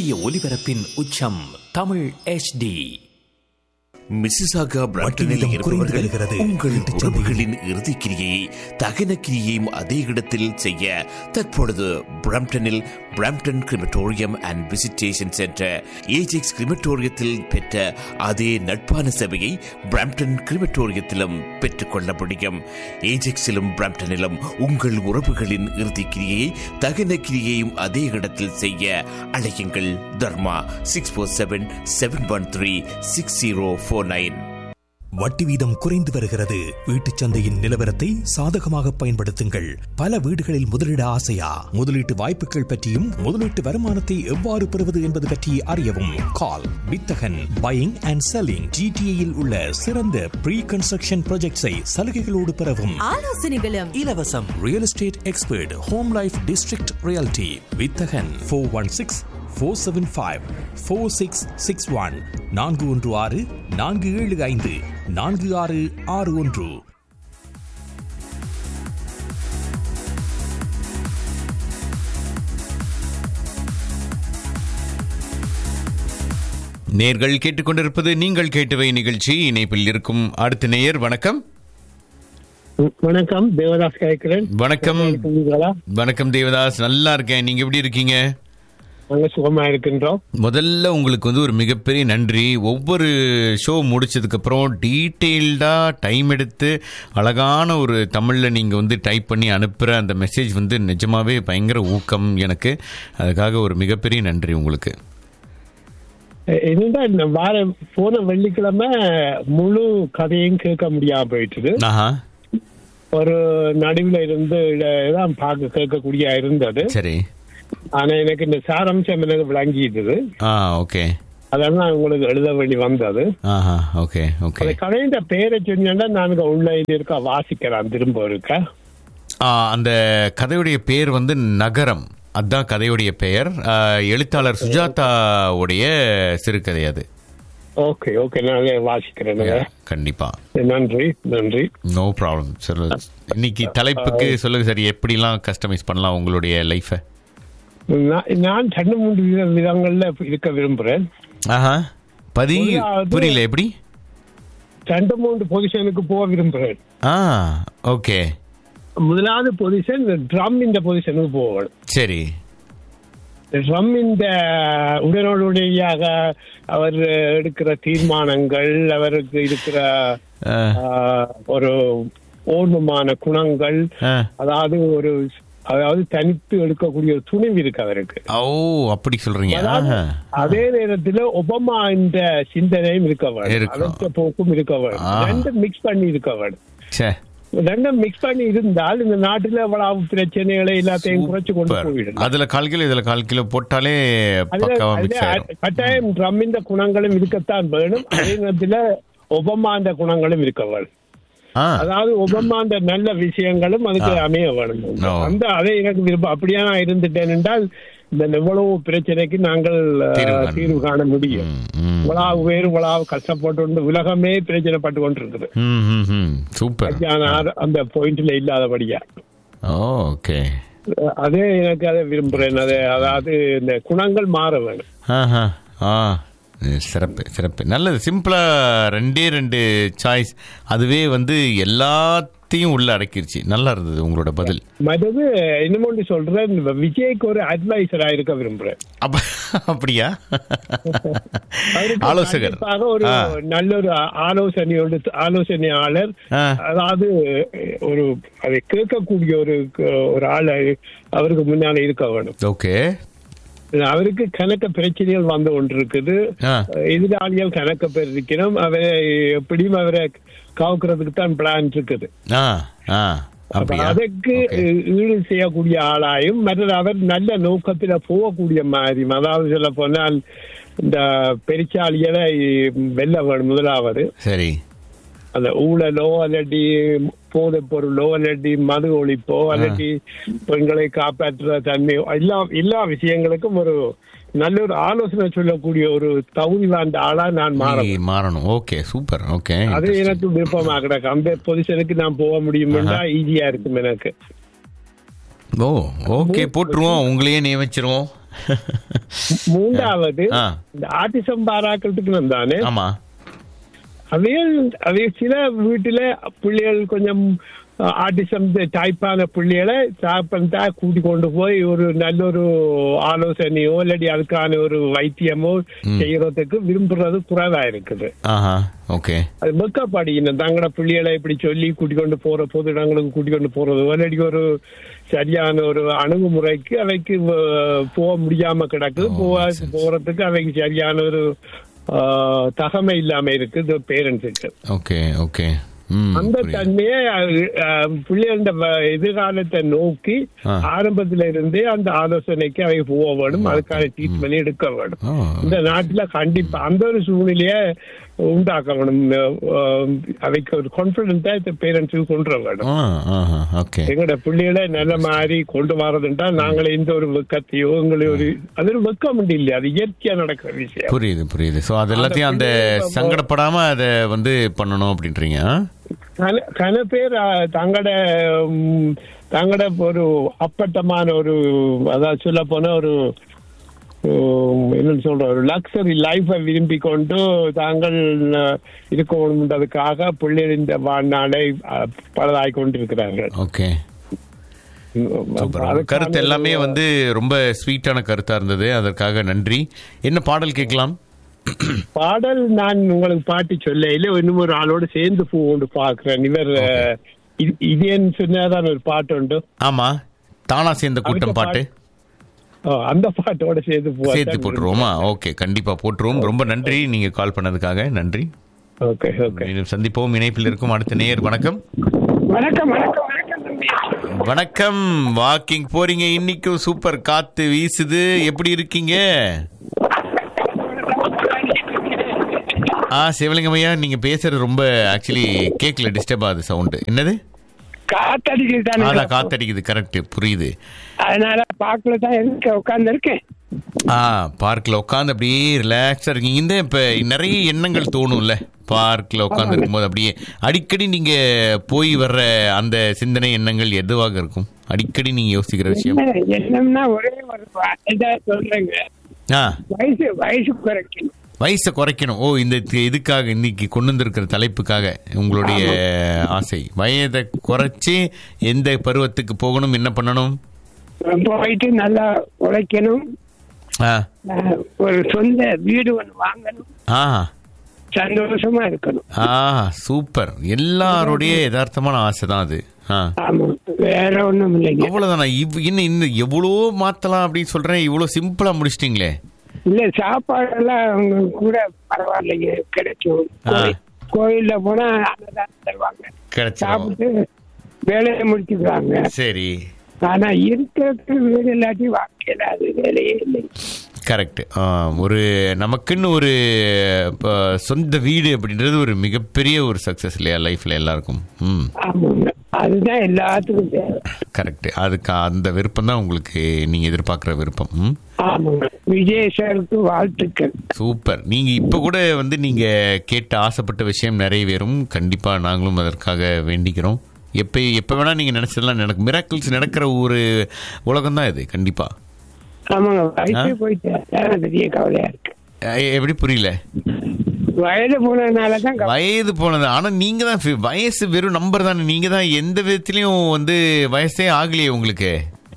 சூரிய ஒளிபரப்பின் உச்சம் Tamil HD Mississauga பிரம்டனில் வீதம் குறைந்து இருப்பவர்கள் வருகிறது. உங்கள் வீட்டுச் உறவுகளின் இறுதி கிரியை தகன கிரியையும் அதே இடத்தில் செய்ய தற்பொழுது பிரம்டனில் Brampton crematorium and visitation centre Ajax கிரிமட்டோரியத்தில் பெற்ற அதே நட்பான சேவையை பிரம்டன் கிரிமட்டோரியத்திலும் பெற்றுக்கொள்ள முடியும் ஏஜெக்ஸிலும் பிரம்டனிலும் உங்கள் உறவுகளின் இறுதி கிரியையை தகன கிரியையும் அதே இடத்தில் செய்ய அழையுங்கள் Dharma six four seven seven one three six zero four nine வட்டி வீதம் குறைந்து வருகிறது வீட்டுச் சந்தையின் நிலவரத்தை சாதகமாக பயன்படுத்துங்கள் பல வீடுகளில் முதலீட ஆசையா முதலீட்டு வாய்ப்புகள் பற்றியும் முதலீட்டு வருமானத்தை எவ்வாறு பெறுவது என்பது பற்றி அறியவும் கால் வித்தகன் பையிங் அண்ட் செல்லிங் ஜிடிஏயில் உள்ள சிறந்த ப்ரீ கன்ஸ்ட்ரக்ஷன் ப்ராஜெக்ட்ஸை சலுகைகளோடு பெறவும் ஆலோசனைகளும் இலவசம் real estate expert home life district reality வித்தகன் four one six four seven five four six six one நான்கு ஒன்று ஆறு நான்கு ஏழு ஐந்து நான்கு ஆறு ஆறு ஒன்று நேர்கள் கேட்டுக்கொண்டிருப்பது நீங்கள் கேட்டவை நிகழ்ச்சி இணைப்பில் இருக்கும் அடுத்த நேயர் வணக்கம் வணக்கம் தேவதாஸ் கேட்கிறேன் வணக்கம் இருக்கீங்களா? வணக்கம் தேவதாஸ் நல்லா இருக்கேன் நீங்க எப்படி இருக்கீங்க நாங்க சுகமா இருக்கின்றோம் முதல்ல உங்களுக்கு வந்து ஒரு மிகப்பெரிய நன்றி ஒவ்வொரு ஷோ முடிச்சதுக்கு அப்புறம் டீட்டெயில்டா டைம் எடுத்து அழகான ஒரு தமிழ்ல நீங்க வந்து டைப் பண்ணி அனுப்புற அந்த மெசேஜ் வந்து நிஜமாவே பயங்கர ஊக்கம் எனக்கு அதுக்காக ஒரு மிகப்பெரிய நன்றி உங்களுக்கு எ- என்னதான் இந்த வார போன வெள்ளிக்கிழமை முழு கதையும் கேட்க முடியாம போயிட்டுது ஆஹா ஒரு நடுவில் இருந்து இத- தான் பார்க்க கேட்கக்கூடிய இருந்தது சரி ஆனா எனக்கு இந்த சாராம்சம் எனக்கு விளங்கிட்டது ஆ ஓகே அதெல்லாம் நான் உங்களுக்கு எழுத வேண்டி வந்தது ஆஹா ஓகே ஓகே அந்த கதையின் பேரை சொன்னா நான் உள்ள இது இருக்கா வாசிக்கிறேன் திரும்ப இருக்கா ஆ, அந்த கதையுடைய பெயர் வந்து நகரம் அதான் கதையுடைய பெயர் ஆ, எழுத்தாளர் சுஜாதாவுடைய சிறுகதை அது ஓகே ஓகே நான் அதை வாசிக்கிறேன் கண்டிப்பா நன்றி நன்றி நோ ப்ராப்ளம் சொல்லு இன்னைக்கு தலைப்புக்கு சொல்லுங்க சரி எப்படிலாம் கஸ்டமைஸ் பண்ணலாம் உங்களுடைய லைஃபை நான் நான் ரெண்டு மூன்று வித விதங்கள்ல இருக்க விரும்புறேன் ஆஹா பதி முதலாவது- புரியல எப்படி ரெண்டு மூன்று பொசிஷனுக்கு போக விரும்புறேன் ஆ ஓகே முதலாவது பொசிஷன் ட்ரம் இந்த பொசிஷனுக்கு போகணும் சரி ட்ரம் இந்த உடனடியாக அவர் எடுக்கிற தீர்மானங்கள் அவருக்கு இருக்கிற ஆ, ஆஹ், ஒரு ஓர்மமான குணங்கள் ஆ. அதாவது ஒரு அதாவது தனித்து எடுக்கக்கூடிய ஒரு துணிவு இருக்கு அவருக்கு ஓ அப்படி சொல்றீங்க அதாவது ஆஹா. அதே நேரத்துல ஒபாமா இந்த சிந்தனையும் இருக்க வேண்டும் இருக்கும். அதற்ற போக்கும் இருக்க ஆ. வேண்டும் ரெண்டும் மிக்ஸ் பண்ணி இருக்க வேண்டும் சே ரெண்டும் மிக்ஸ் பண்ணி இருந்தால் இந்த நாட்டுல எவ்வளவு பிரச்சனைகளை எல்லாத்தையும் குறைச்சு கொண்டு சூப்பர். போயிடலாம் அதுல கால் கிலோ இதுல கால் கிலோ போட்டாலே அதுல- பக்காவா அதுல மிக்ஸ் ஆயிடும் கட்டாயம் ட்ரம்மின் குணங்களும் இருக்கத்தான் வேணும் அதே நேரத்துல ஒபமாந்த குணங்களும் இருக்க வேணும் ஆ அதாவது ஒபமாந்த நல்ல விஷயங்களும் அதுக்கு அமைய வேணும் No. அந்த அதை எனக்கு விருப்பம் அப்படியே நான் இருந்துட்டேன் என்றால் இந்த எவ்வளவு பிரச்சனைக்கு நாங்கள் அஹ், தீர்வு காண தீர்வு காண முடியும் ம், ம். இவ்வளவு பேர் இவ்வளவு கஷ்டப்பட்டு கொண்டு உலகமே பிரச்சனைப்பட்டு கொண்டிருக்குது ம், ம், ம். சூப்பர் நான் அந்த பாயிண்ட்ல இல்லாதபடியா ஓகே அதே எனக்கு அதை விரும்புறேன் அது அதாவது இந்த குணங்கள் மாற வேணும் ஆஹா ஆ சிறப்பு சிறப்பு நல்லது சிம்பிளா ரெண்டே ரெண்டு சாய்ஸ் அதுவே வந்து எல்லாத்தையும் உள்ள அடக்கிருச்சு நல்லா இருந்தது உங்களோட பதில் மற்றது இன்னும் சொல்றேன் விஜய்க்கு ஒரு அட்வைசரா இருக்க விரும்புறேன் அப்ப அப்படியா அவருக்கு ஆலோசகர் கண்டிப்பாக ஒரு ஆ. நல்ல ஒரு ஆலோசனையோடு ஆலோசனையாளர் ஆ. அதாவது ஒரு அதை கேட்கக்கூடிய ஒரு ஒரு ஆள் அவருக்கு முன்னால இருக்க வேணும் ஓகே அவருக்கு கணக்க பிரச்சனைகள் வந்து கொண்டிருக்குது ஆ. எதிராளிகள் கணக்க பேர் இருக்கிறோம் அவரை எப்படியும் அவரை காவுக்கிறதுக்கு தான் பிளான் இருக்குது ஆ ஆ அப்ப அப்படியா அதற்கு Okay. ஈடு செய்யக்கூடிய ஆளாயும் மற்றது அவர் நல்ல நோக்கத்துல போகக்கூடிய மாதிரி அதாவது சொல்ல போனால் இந்த பெருச்சாளிகளை வெல்ல வேணும் முதலாவது சரி அந்த ஊழலோ அல்லடி போதைப் பொருளோ அல்லடி மது ஒழிப்போ அல்லடி பெண்களை காப்பாற்றுற தன்மையோ எல்லா எல்லா விஷயங்களுக்கும் ஒரு நல்ல ஒரு ஆலோசனை சொல்லக்கூடிய ஒரு தகுதி வாய்ந்த ஆளா நான் மாற நீ மாறணும் ஓகே சூப்பர் ஓகே அது எனக்கு விருப்பமா கிடக்கு அந்த பொசிஷனுக்கு நான் போக முடியுமென்றா ஈஸியா இருக்கும் எனக்கு ஓ ஓகே போட்டுருவோம் உங்களையே நியமிச்சிருவோம் மூன்றாவது ஆ. இந்த ஆட்டிசம் பாராக்கிறதுக்கு தானே ஆமா அவைகள் அவை சில வீட்டுல பிள்ளைகள் கொஞ்சம் ஆட்டிசம் டைப்பான பிள்ளைகளை சாப்பிட்டா கூட்டி கொண்டு போய் ஒரு நல்ல ஒரு ஆலோசனையோ இல்லாட்டி அதுக்கான ஒரு வைத்தியமோ செய்யறதுக்கு விரும்புறது குறைவா இருக்குது ஆஹா ஓகே அது வெக்கப்படுகின தங்களோட பிள்ளைகளை இப்படி சொல்லி கூட்டிக் கொண்டு போற பொது இடங்களுக்கு கூட்டிக் கொண்டு போறது இல்லாட்டி ஒரு சரியான ஒரு அணுகுமுறைக்கு அவைக்கு வ- போக முடியாம கிடக்குது போக போறதுக்கு அவைக்கு சரியான ஒரு ஆஹ், தகமை இல்லாம இருக்குது பேரண்ட்ஸுக்கு ஓகே ஓகே ம் அந்த புரியுது. தன்மையை அஹ், பிள்ளைகளோட வ- எதிர்காலத்தை நோக்கி ஆ. ஆரம்பத்துல இருந்தே அந்த ஆலோசனைக்கு அவை போக வேணும் அதுக்கான ட்ரீட்மெண்ட் எடுக்க வேணும் ஆ. இந்த நாட்டுல கண்டிப்பா அந்த ஒரு சூழ்நிலைய உண்டாக்க வேணும் அஹ், அவைக்கு ஒரு கான்பிடன்ஸா இந்த பேரண்ட்ஸுக்கு கொண்டு வர வேணும் ஆ ஆஹா ஓகே எங்களோட பிள்ளைகளை நல்ல மாதிரி கொண்டு வரதுன்றா நாங்களே எந்த ஒரு வெக்கத்தையோ எங்களை ஒரு அது ஒரு வெக்கம் உண்டு இல்லையா அது இயற்கையா நடக்கிற விஷயம் புரியுது புரியுது ஸோ அது எல்லாத்தையும் அந்த பிள்ளைய சங்கடப்படாம அதை வந்து பண்ணணும் அப்படின்றீங்க ஆ? கன- கன பேர் தங்கட தங்கட ஒரு அப்பட்டமான ஒரு அதாவது சொல்ல போன ஒரு உம், என்னன்னு சொல்ற ஒரு லக்ஸரி லைஃபை விரும்பி கொண்டு தாங்கள் அஹ், இருக்கணுன்றதுக்காக பிள்ளைகளின் இந்த வாழ்நாளை அஹ், பலதாய் கொண்டிருக்கிறார்கள் ஓகே சூப்பர் உங்க அதுக்கான கருத்து எல்லாமே ஒரு- வந்து ரொம்ப ஸ்வீட்டான கருத்தா இருந்தது அதற்காக நன்றி என்ன பாடல் கேட்கலாம் பாடல் நான் உங்களுக்கு பாட்டி சொல்ல இல்ல இன்னும் ஒரு ஆளோட சேர்ந்து போகணும் பாக்குறேன் இவர் அஹ், இது- இதேன்னு சொன்னாதான் ஒரு பாட்டு உண்டு ஆமா தானா சேர்ந்த கூட்டம் பாட்டு ஓ, அந்த பாட்டோட சேர்த்து போவா சேர்த்து போட்டுருவோமா ஓகே கண்டிப்பா போட்டுருவோம் ரொம்ப நன்றி நீங்க கால் பண்ணதுக்காக நன்றி ஓகே ஓகே மீண்டும் சந்திப்போம் இணைப்பில் இருக்கும் அடுத்த நேயர் வணக்கம் வணக்கம் வணக்கம் வணக்கம் தம்பி வணக்கம் வாக்கிங் போறீங்க இன்னைக்கும் சூப்பர் காத்து வீசுது எப்படி இருக்கீங்க ஆ சிவலிங்கம் ஐயா நீங்க பேசுறது ரொம்ப ஆக்சுவலி கேட்கல டிஸ்டர்ப் ஆகுது சவுண்டு என்னது காத்தடிக்குது தானே அதான் காத்தடிக்குது கரெக்ட் புரியுது அதனால பார்க்கல தான் இருக்க உட்கார்ந்து இருக்கேன் ஆ பார்க்ல உட்காந்து அப்படியே ரிலாக்ஸா இருக்கீங்க இந்த இப்ப நிறைய எண்ணங்கள் தோணும்ல பார்க்ல உட்காந்து இருக்கும்போது அப்படியே அடிக்கடி நீங்க போய் வர்ற அந்த சிந்தனை எண்ணங்கள் எதுவாக இருக்கும் அடிக்கடி நீங்க யோசிக்கிற விஷயம் என்ன என்னம்னா ஒரே ஒரு இதா சொல்றேங்க ஆ வயசு வயசு குறைக்கணும் வயசை குறைக்கணும் ஓ இந்த தி- இதுக்காக இன்னைக்கு கொண்டு வந்திருக்கிற தலைப்புக்காக உங்களுடைய ஆசை வயதை குறைச்சி எந்த பருவத்துக்கு போகணும் என்ன பண்ணணும் போயிட்டு நல்லா உழைக்கணும் ஆ அஹ், ஒரு சொந்த வீடு ஒன்று வாங்கணும் ஆ சந்தோஷமா இருக்கணும் ஆ சூப்பர் எல்லாருடைய யதார்த்தமான ஆசை தான் அது ஆ ஆமா வேற ஒண்ணும் இல்லைங்க அவ்வளவுதானா இவ் இன்னும் இன்னும் எவ்வளோ மாத்தலாம் அப்படின்னு சொல்றேன் இவ்வளோ சிம்பிளா முடிச்சிட்டீங்களே இல்ல சாப்பாடெல்லாம் அவங்க கூட பரவாயில்லைங்க கிடைக்கும் ஆ. கோயில்- கோயில்ல போனா அன்னதானம் தருவாங்க கிடைச்சிரும் சாப்பிட்டு வேலையை முடிச்சுக்கிறாங்க சரி ஆனா இருக்கிறதுக்கு வீடு இல்லாட்டி வாழ்க்கையில அது வேலையே இல்லை கரெக்ட் ஒரு நமக்குன்னு ஒரு இப்ப, சொந்த வீடு அப்படின்றது ஒரு மிகப்பெரிய ஒரு சக்சஸ் இல்லையா லைஃப்ல எல்லாருக்கும் ம் ஆமாங்க அதுதான் எல்லாத்துக்கும் தேவை கரெக்ட் அதுக்கு அந்த விருப்பம் தான் உங்களுக்கு நீங்க எதிர்பார்க்குற விருப்பம் ம் ஆமாங்க விஜய் சாருக்கு வாழ்த்துக்கள் சூப்பர் நீங்க இப்ப கூட வந்து நீங்க கேட்ட ஆசைப்பட்ட விஷயம் நிறைவேறும் கண்டிப்பா நாங்களும் அதற்காக வேண்டிக்கிறோம் எப்ப எப்ப வேணா நீங்க நினைச்சதெல்லாம் நடக்கும் மிராக்கிள்ஸ் நடக்கிற ஒரு உலகம் தான் இது கண்டிப்பா ஆமாங்க வயசு போயிட்டு அதான் பெரிய கவலையா இருக்கு அஹ் எப்படி புரியல வயது போனதுனாலதான் கவலை. வயது போனது ஆனா நீங்க தான் fi- வயசு வெறும் நம்பர் தானே நீங்க தான் எந்த விதத்திலயும் வந்து வயசே ஆகலையே உங்களுக்கு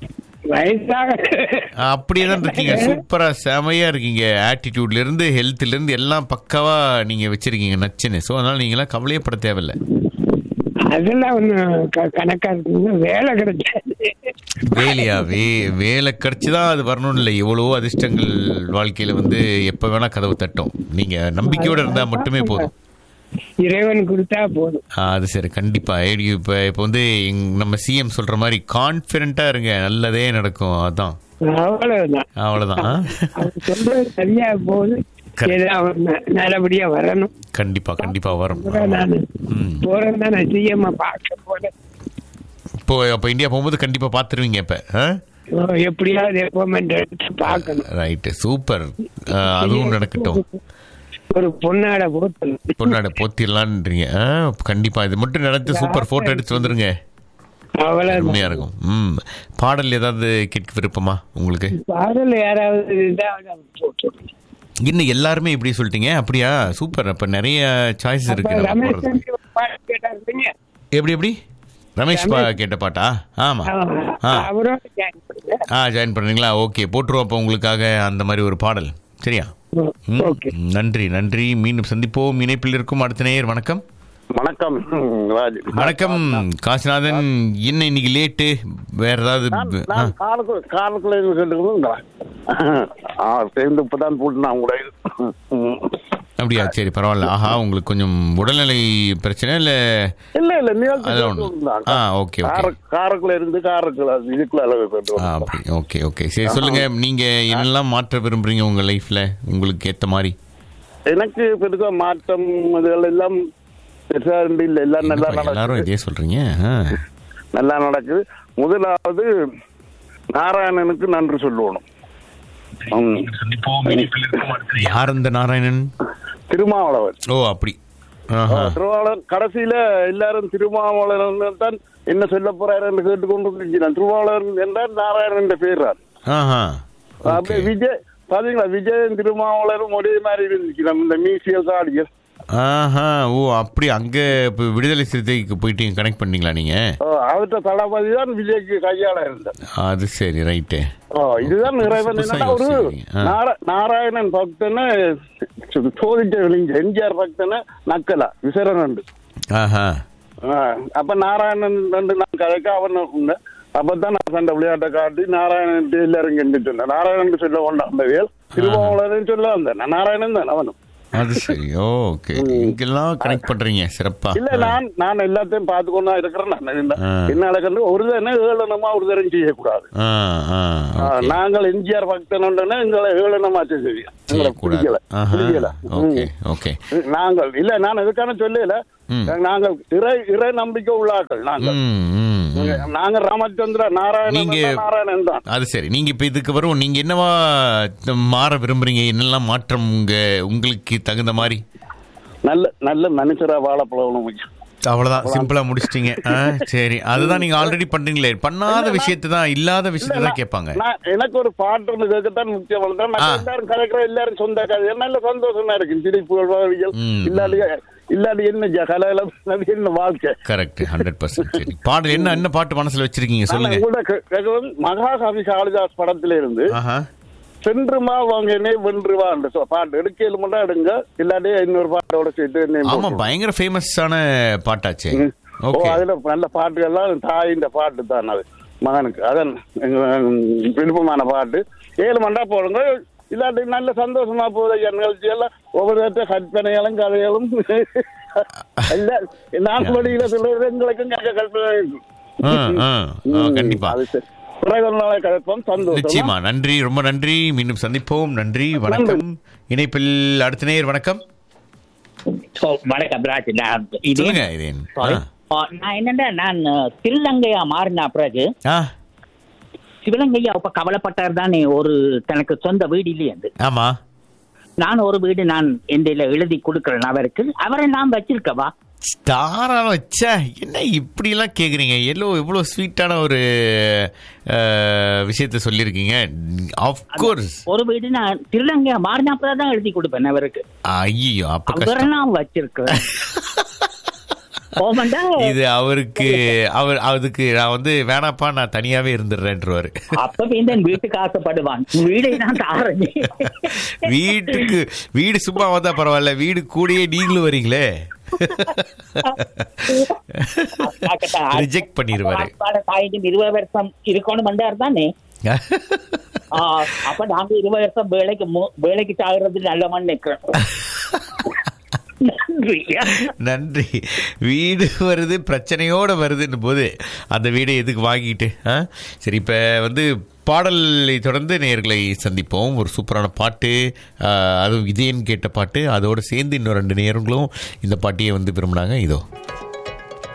வயசாக அப்படியே தான் இருக்கீங்க சூப்பரா செமையா இருக்கீங்க ஆட்டிடியூட்ல இருந்து ஹெல்த்ல இருந்து எல்லாம் பக்காவா நீங்க வச்சிருக்கீங்க நச்சுன்னு சோ அதனால நீங்க எல்லாம் கவலையே பட தேவையில்ல அதெல்லாம் ஒண்ணும் க- கணக்கா இருக்குங்க வேலை கிடைக்காது வேலையா வே வேலை கிடைச்சுதான் அது வரணும் இல்லை எவ்வளவோ அதிர்ஷ்டங்கள் வாழ்க்கையில வந்து எப்ப வேணா கதவு தட்டும் நீங்க நம்பிக்கையோட இருந்தா மட்டுமே போதும் இறைவன் கொடுத்தா போதும் ஆ, அது சரி கண்டிப்பா ஏடி, இப்ப இப்ப வந்து எங்க- நம்ம சிஎம் சொல்ற மாதிரி கான்பிடண்டா இருங்க நல்லதே நடக்கும் அதான் அவ்வளவுதான் அவ்வளவுதான் ஆ? அவர் சொல்றது சரியா போகுது Correct. ஏதோ அவர் ந- நல்லபடியா வரணும் கண்டிப்பா கண்டிப்பா வரும் நான் ம். போறேன் தான் நான் சிஎம் பார்க்க போறேன் இப்போ அப்ப இந்தியா போகும்போது கண்டிப்பா பாத்துருவீங்க இப்ப ஓ, எப்படியாவது எப்போமெண்ட் எடுத்து பார்க்கணும் ரைட்டு சூப்பர் ஆ, அதுவும் நடக்கட்டும் ஒரு பொண்ணாட போத்தல் பொண்ணாட போத்திடலான்றீங்க ஆ, கண்டிப்பா இது மட்டும் நடந்து சூப்பர் போட்டோ எடுத்து வந்துருங்க அவ்வளவு அருமையா இருக்கும் ம் பாடல் ஏதாவது கேட்க விருப்பமா உங்களுக்கு பாடல் யாராவது இருந்தா போட்டு விடுங்க. இன்னும் எல்லாருமே இப்படி சொல்லிட்டீங்க அப்படியா சூப்பர் அப்ப நிறைய சாய்ஸ் இருக்கு அப்ப நம்ம ரமேஷ் போடுறதுக்கு. தம்பி ஒரு பாட்டு கேட்டாருங்க எப்படி எப்படி ரமேஷ் பா கேட்ட பாட்டா ஆமா ஆ அவரோட ஜாயின் பண்ணுங்க ஆ ஜாயின் பண்ணுறீங்களா ஓகே போட்டுருவோம் அப்போ உங்களுக்காக அந்த மாதிரி ஒரு பாடல் சரியா ம், ஓகே நன்றி நன்றி மீண்டும் சந்திப்போம் இணைப்பில் இருக்கும் அடுத்த நேயர் வணக்கம் வணக்கம் ராஜ் வணக்கம் காசிநாதன் என்ன இன்னைக்கு லேட்டு வேற ஏதாவது நான் ஆ, நான் காருக்குள்ள காருக்குள்ள இருந்து கேட்டுக்கிறேன் ஆ சேர்ந்து இப்பதான் போட்டு நான் கூட அப்படியா சரி பரவாயில்ல ஆஹா உங்களுக்கு கொஞ்சம் உடல்நிலை பிரச்சனை இல்ல இல்ல இல்ல நிகழ்ச்சி அதான் ஒண்ணு. கேட்டுக்கிறேன். ஆ, ஓகே, ஓகே. காரு- காருக்குள்ள இருந்து காருக்குள்ள இதுக்குள்ள அளவு கேட்டு ஆ, அப்படி ஓகே ஓகே சரி சொல்லுங்க நீங்க என்னெல்லாம் மாற்ற விரும்புறீங்க உங்க லைஃப்ல உங்களுக்கு ஏத்த மாதிரி எனக்கு பெருசா மாற்றம் இதுகள் எல்லாம் பெருசா இருந்து இல்ல எல்லாம் நல்லா என்னப்பா எல்லாரும் நடக்குது இதே சொல்றீங்க ஆ. நல்லா நடக்குது முதலாவது நாராயணனுக்கு நன்றி சொல்லணும் ம். யார் இந்த நாராயணன் திருமாவளவன் ஓ அப்படி ஆஹா. திருவாளர் கடைசியில எல்லாரும் திருமாவளவன் தான் என்ன சொல்ல போறாரு என்று கேட்டுக்கொண்டு இருக்கிறான் திருவாளர் என்றால் நாராயணன் என்ற பேர் தான் ஆஹா அப்ப விஜய் பாத்தீங்களா விஜயன் திருமாவளரும் ஒரே மாதிரி இருந்துச்சு இந்த மியூசியல் ஆடியர் ஆஹா ஓ அப்படி அங்க இப்ப விடுதலை சிறுத்தைக்கு போயிட்டு கனெக்ட் பண்ணீங்களா நீங்க அவர்கிட்ட தளபதி தான் விஜய்க்கு கையாள இருந்தார் அது சரி ரைட்டு ஓ, இதுதான் இறைவன் புதுசா என்னன்னா ஒரு யோசிக்கிறீங்க. ஆ. நார- நாராயணன் பக்தனை சோதிச்ச விழிஞ்ச எம்ஜிஆர் பக்தனை நக்கலா விசரணன் ஆஹா அப்ப நாராயணன் ரெண்டு நான் கதைக்க அவன் உண்டு. அப்பதான் நான் சண்டை விளையாட்டை காட்டி நாராயணன் எல்லாரும் கண்டு சொன்னேன் நாராயணன் சொல்ல கொண்டான் அந்த வேல் திருமாவளவன் சொல்ல வந்தேன் நான் நாராயணன் தான் அவனும் அது சரி ஓகே இங்கெல்லாம் கனெக்ட் பண்றீங்க சிறப்பா இல்ல நான் நான் எல்லாத்தையும் பார்த்து கொண்டா இருக்கிறேன் நான் என்ன- ஆ. என்ன நடக்கிறது ஒரு தானே ஏளனமா ஒரு தரம் செய்யக்கூடாது ஆ ஆ ஆ, ஓகே நாங்கள் எம்ஜிஆர் பக்தனுடனே எங்களை ஏளனமா செய்ய எங்களை செய்யக்கூடாது பிடிக்கல ஆஹா பிடிக்கல ஓகே ம். ஓகே நாங்கள் இல்ல நான் எதுக்கான சொல்லல ம். நாங்கள் இறை இறை நம்பிக்கை உள்ளாக்கள் நாங்கள் ம் ம் ம். நாங்க ராமச்சந்திர நாராயணன் நீங்க- தான் நாராயணன் தான் அது சரி நீங்க இப்ப இதுக்கு வரும் நீங்க என்னவா மாற விரும்புறீங்க என்னெல்லாம் மாற்றம் உங்க உங்களுக்கு தகுந்த மாதிரி நல்ல நல்ல மனுஷரா வாழ பழகணும் முக்கியம் அவ்வளவுதான் சிம்பிளா முடிச்சிட்டீங்க ஆ, சரி அதுதான் நீங்க ஆல்ரெடி பண்றீங்களே பண்ணாத விஷயத்தை தான் இல்லாத விஷயத்தை தான் கேட்பாங்க நான் எனக்கு ஒரு பாட்டு ஒன்று கேட்கத்தான் முக்கியம் தான் ஆ. எல்லாரும் கலக்கிற எல்லாரும் சொந்த கதை நல்ல சந்தோஷமா இருக்கு சிரிப்புகள் வாழ்வியல் ம். இல்லாட்டி இல்லாட்டி என்ன ஜ- கலையில அது என்ன வாழ்க்கை கரெக்ட் ஹண்ட்ரட் பர்சன்ட் சரி பாடல் என்ன என்ன பாட்டு மனசுல வச்சிருக்கீங்க நான் சொல்லுங்க உங்கள்ட்ட கே- கேட்கறது மகாசாமி காளிதாஸ் படத்துல இருந்து ஆஹா சென்றுமா வாங்கினே வென்றுவா அந்த சொ- பாட்டு எடுக்கையில் மட்டும் எடுங்க இல்லாட்டி இன்னொரு பாட்டோட சேர்த்து என்னையும் ஆமா போட்டுருங்க. பயங்கர ஃபேமஸான பாட்டாச்சே ம். ஓ ஓகே அதுல நல்ல பாட்டுகள்லாம் தாயின் பாட்டு தான் அது மகனுக்கு அதான் எங்க, ம், விருப்பமான பாட்டு ஏழு மண்டா போடுங்க இல்லாட்டி நல்ல சந்தோஷமா போகுது ஐயா நிகழ்ச்சி எல்லாம் ஒவ்வொரு கற்பனைகளும் கதைகளும் இல்ல நான் வழியில சொல்றது எங்களுக்கும் கேட்க கற்பனை இருக்கு. ஆ, ஆ, ஆ, ம், கண்டிப்பா அது சரி. பிறகு ஒரு நாளை கழிப்போம் சந்தோஷம் நிச்சயமா நன்றி ரொம்ப நன்றி மீண்டும் சந்திப்போம் நன்றி வணக்கம் இணைப்பில் அடுத்த நேயர் வணக்கம் ஓ, வணக்கம் ராஜ் நான் இது சொல்லுங்க இது Sorry. ஆ, நான் என்னன்னா நான் அஹ், திருநங்கையா மாறின பிறகு ஆ சிவலங்கையா இப்ப கவலைப்பட்டார் தானே ஒரு தனக்கு சொந்த வீடு இல்லையது ஆமா நான் ஒரு வீடு நான் எந்த எழுதி கொடுக்கிறேன் அவருக்கு அவரை நான் வச்சிருக்கவா தாராளம் வச்சா என்ன இப்படி எல்லாம் கேக்குறீங்க எல்லோ இவ்வளவு ஸ்வீட்டான ஒரு அஹ், விஷயத்த சொல்லியிருக்கீங்க கோர்ஸ் ஒரு வீடு நான் திருநங்கையா மாறின பிறகு தான் எழுதி கொடுப்பேன் அவருக்கு ஐயோ அப்ப அவரை கஷ்டம் நான் வச்சிருக்கிறேன் போமண்டா இது அவருக்கு அவர் அதுக்கு நான் வந்து வேணாப்பா நான் தனியாவே இருந்துடுறேன்றவாரு அப்ப வேந்தன் வீட்டுக்கு ஆசைப்படுவான் வீடை நான் தாரேன் வீட்டுக்கு வீடு சும்மா வந்தா பரவாயில்ல வீடு கூடயே நீங்களும் வரீங்களே ரிஜெக்ட் பண்ணிடுவாரு தாயிட்டு இருபது வருஷம் இருக்கணும் வந்தார் தானே ஆ, அப்ப நாங்க இருபது வருஷம் வேலைக்கு மு- வேலைக்கு சாகுறது நல்லவன் நிக்கிறோம் நன்றி. நன்றி வீடு வருது பிரச்சனையோட வருதுன்னு போது அந்த வீடை எதுக்கு வாங்கிட்டு ஆ? சரி இப்போ வந்து பாடலை தொடர்ந்து நேர்களை சந்திப்போம் ஒரு சூப்பரான பாட்டு ஆ, அதுவும் இதயன் கேட்ட பாட்டு அதோடு சேர்ந்து இன்னும் ரெண்டு நேரங்களும் இந்த பாட்டையே வந்து விரும்பினாங்க இதோ